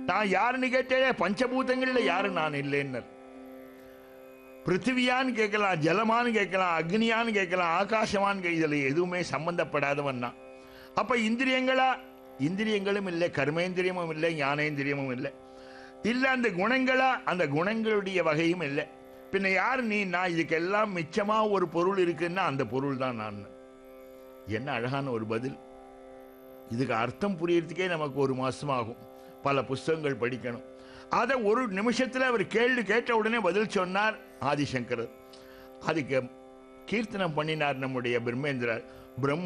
நான் யாருன்னு கேட்டே பஞ்சபூதங்கள்ல யாரு நான் இல்லைன்னர் பிருத்திவியான்னு கேட்கலாம் ஜலமான்னு கேட்கலாம் அக்னியான்னு கேட்கலாம் ஆகாசமான்னு கே- இதுல எதுவுமே சம்பந்தப்படாதவன் தான் அப்ப இந்திரியங்களா இந்திரியங்களும் இல்லை கர்மேந்திரியமும் இல்லை ஞானேந்திரியமும் இல்லை இல்ல அந்த குணங்களா அந்த குணங்களுடைய வகையும் இல்லை பின்ன யார் நீ நான் இதுக்கெல்லாம் மிச்சமா ஒரு பொருள் இருக்குன்னா அந்த பொருள் தான் நான் என்ன அழகான ஒரு பதில் இதுக்கு அர்த்தம் புரியறதுக்கே நமக்கு ஒரு மாசம் ஆகும் பல புஸ்தகங்கள் படிக்கணும் அதை ஒரு நிமிஷத்துல அவர் கேள்வி கேட்ட உடனே பதில் சொன்னார் ஆதிசங்கரர் அதுக்கு கீர்த்தனம் பண்ணினார் நம்முடைய பிரம்மேந்திரர் பிரம்